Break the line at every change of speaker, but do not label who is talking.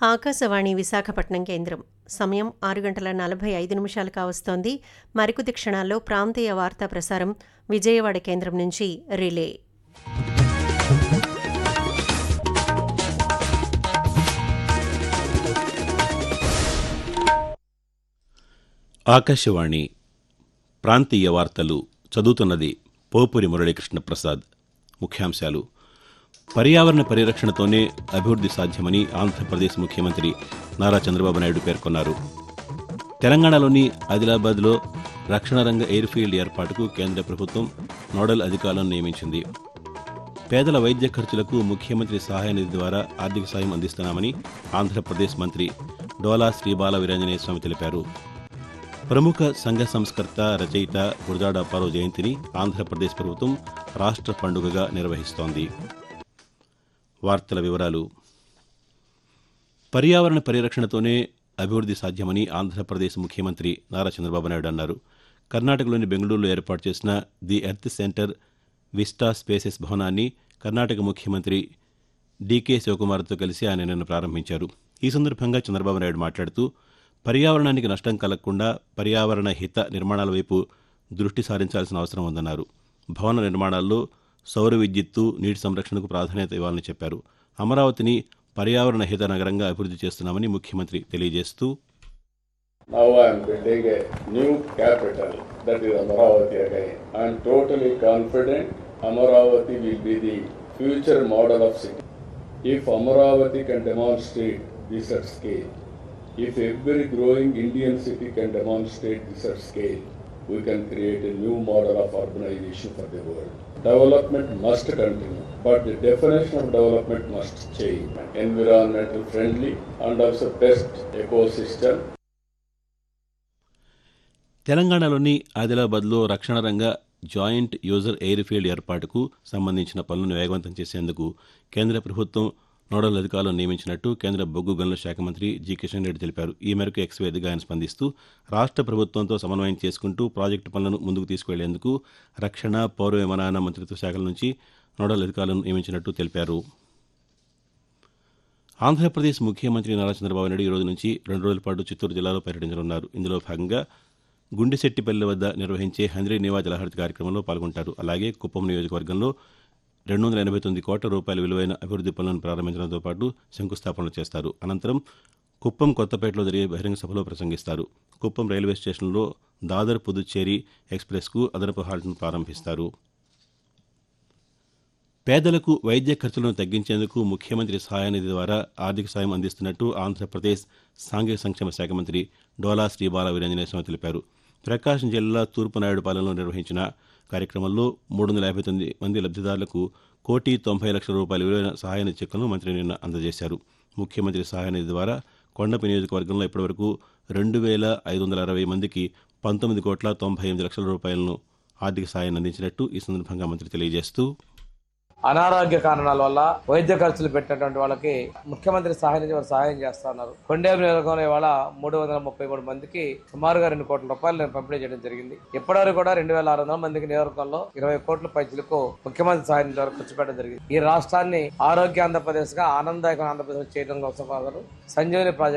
ఆకాశవాణి విశాఖపట్నం కేంద్రం సమయం ఆరు గంటల నలభై ఐదు నిమిషాలు కావస్తోంది మరికొద్ది క్షణాల్లో ప్రాంతీయ వార్తా ప్రసారం విజయవాడ కేంద్రం నుంచి రిలే
ఆకాశవాణి ప్రాంతీయ వార్తలు చదువుతున్నది పోపురి మురళీకృష్ణ ప్రసాద్ ముఖ్యాంశాలు పర్యావరణ పరిరక్షణతోనే అభివృద్ధి సాధ్యమని ఆంధ్రప్రదేశ్ ముఖ్యమంత్రి నారా చంద్రబాబు నాయుడు పేర్కొన్నారు తెలంగాణలోని ఆదిలాబాద్లో రక్షణ రంగ ఎయిర్ ఫీల్డ్ ఏర్పాటుకు కేంద్ర ప్రభుత్వం నోడల్ అధికారులను నియమించింది పేదల వైద్య ఖర్చులకు ముఖ్యమంత్రి సహాయ నిధి ద్వారా ఆర్థిక సాయం అందిస్తున్నామని ఆంధ్రప్రదేశ్ మంత్రి డోలా శ్రీబాల వీరాంజనేయ స్వామి తెలిపారు ప్రముఖ సంఘ సంస్కర్త రచయిత గురజాడ అప్పారావు జయంతిని ఆంధ్రప్రదేశ్ ప్రభుత్వం రాష్ట్ర పండుగగా నిర్వహిస్తోంది వార్తల వివరాలు పర్యావరణ పరిరక్షణతోనే అభివృద్ధి సాధ్యమని ఆంధ్రప్రదేశ్ ముఖ్యమంత్రి నారా చంద్రబాబు నాయుడు అన్నారు కర్ణాటకలోని బెంగళూరులో ఏర్పాటు చేసిన the earth centre vista spaces భవనాన్ని కర్ణాటక ముఖ్యమంత్రి డీకే శివకుమార్తో కలిసి ఆయన నిన్న ప్రారంభించారు ఈ సందర్భంగా చంద్రబాబు నాయుడు మాట్లాడుతూ పర్యావరణానికి నష్టం కలగకుండా పర్యావరణ హిత నిర్మాణాల వైపు దృష్టి సారించాల్సిన అవసరం ఉందన్నారు భవన నిర్మాణాల్లో సౌర విద్యుత్తు నీటి సంరక్షణకు ప్రాధాన్యత ఇవ్వాలని చెప్పారు అమరావతిని పర్యావరణ హిత నగరంగా అభివృద్ధి చేస్తున్నామని ముఖ్యమంత్రి తెలియజేస్తూ
Now I am building a new capital, that is Amaravati again. I am totally confident Amaravati will be the future model of city. If Amaravati can demonstrate this at scale, if every growing Indian city can demonstrate this at scale, we can create a new model of urbanization for the world. Development must continue, but the definition of development must change. Environmental friendly and also best ecosystem
తెలంగాణలోని ఆదిలాబాద్లో రక్షణ రంగ joint user air field ఏర్పాటుకు సంబంధించిన పనులను వేగవంతం చేసేందుకు కేంద్ర ప్రభుత్వం నోడల్ అధికారులను నియమించినట్టు కేంద్ర బొగ్గు గనుల శాఖ మంత్రి జి కిషన్ రెడ్డి తెలిపారు ఈ మేరకు ఎక్స్ వేదికగా ఆయన స్పందిస్తూ రాష్ట్ర ప్రభుత్వంతో సమన్వయం చేసుకుంటూ ప్రాజెక్టు పనులను ముందుకు తీసుకువెళ్లేందుకు రక్షణ పౌర విమానయాన మంత్రిత్వ శాఖల నుంచి నోడల్ అధికారులను నియమించినట్టు తెలిపారు ఆంధ్రప్రదేశ్ ముఖ్యమంత్రి నారా చంద్రబాబు నాయుడు ఈ రోజు నుంచి రెండు రోజుల పాటు చిత్తూరు జిల్లాలో పర్యటించనున్నారు ఇందులో భాగంగా గుండెశెట్టిపల్లి వద్ద నిర్వహించే హంద్రీ నివా జలహరిత కార్యక్రమంలో పాల్గొంటారు అలాగే కుప్పం నియోజకవర్గంలో రెండు వందల ఎనభై తొమ్మిది కోట్ల రూపాయల విలువైన అభివృద్ది పనులను ప్రారంభించడంతో పాటు శంకుస్థాపనలు చేస్తారు అనంతరం కుప్పం కొత్తపేటలో జరిగే బహిరంగ సభలో ప్రసంగిస్తారు కుప్పం రైల్వే స్టేషన్లో దాదర్ పుదుచ్చేరి ఎక్స్ప్రెస్కు అదనపు హాల్ట్ను ప్రారంభిస్తారు పేదలకు వైద్య ఖర్చులను తగ్గించేందుకు ముఖ్యమంత్రి సహాయనిధి ద్వారా ఆర్థిక సాయం అందిస్తున్నట్టు ఆంధ్రప్రదేశ్ సాంఘిక సంక్షేమ శాఖ మంత్రి డోలా శ్రీబాల వీరంజనేయ స్వామి తెలిపారు ప్రకాశం జిల్లా తూర్పునాయుడుపాలెంలో నిర్వహించిన కార్యక్రమంలో మూడు వందల యాభై తొమ్మిది మంది లబ్దిదారులకు కోటి తొంభై లక్షల రూపాయల విలువైన సహాయ చెక్కులను మంత్రి నిన్న అందజేశారు ముఖ్యమంత్రి సహాయనిధి ద్వారా కొండపి నియోజకవర్గంలో ఇప్పటివరకు రెండు వేల ఐదు వందల అరవై మందికి పంతొమ్మిది కోట్ల తొంభై ఎనిమిది లక్షల రూపాయలను ఆర్థిక సాయాన్ని అందించినట్టు ఈ సందర్భంగా మంత్రి తెలియజేస్తూ
అనారోగ్య కారణాల వల్ల వైద్య ఖర్చులు పెట్టినటువంటి వాళ్ళకి ముఖ్యమంత్రి సహాయం నుంచి వారు సహాయం చేస్తా ఉన్నారు కొండేపు నియోజకవర్గంలో ఇవాళ మూడు వందల ముప్పై మూడు మందికి సుమారుగా రెండు కోట్ల రూపాయలు నేను పంపిణీ చేయడం జరిగింది ఇప్పటివరకు కూడా రెండు వేల ఆరు వందల మందికి నియోజకవర్గంలో ఇరవై కోట్ల పైసలకు ముఖ్యమంత్రి సహాయం ద్వారా ఖర్చు పెట్టడం జరిగింది ఈ రాష్ట్రాన్ని ఆరోగ్య ఆంధ్రప్రదేశ్ గా ఆనందదాయక ఆంధ్రప్రదేశ్ చేయడం కోసం వారు సంజీవని ప్రాజెక్ట్